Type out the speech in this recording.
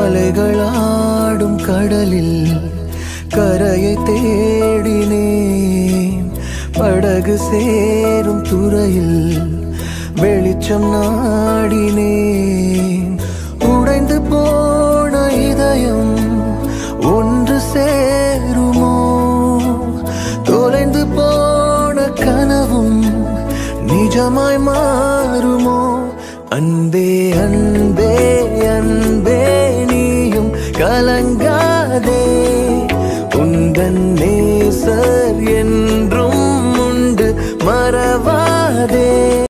அலைகளாடும் கடலில் கரையை தேடினேன் படகு சேரும் துறையில் வெளிச்சம் நாடினேன் உடைந்து போன இதயம் ஒன்று சேருமோ தொலைந்து போன கனவும் நிஜமாய் மாறுமோ அன்பே அன்பே அன்பே நீயும் கலங்க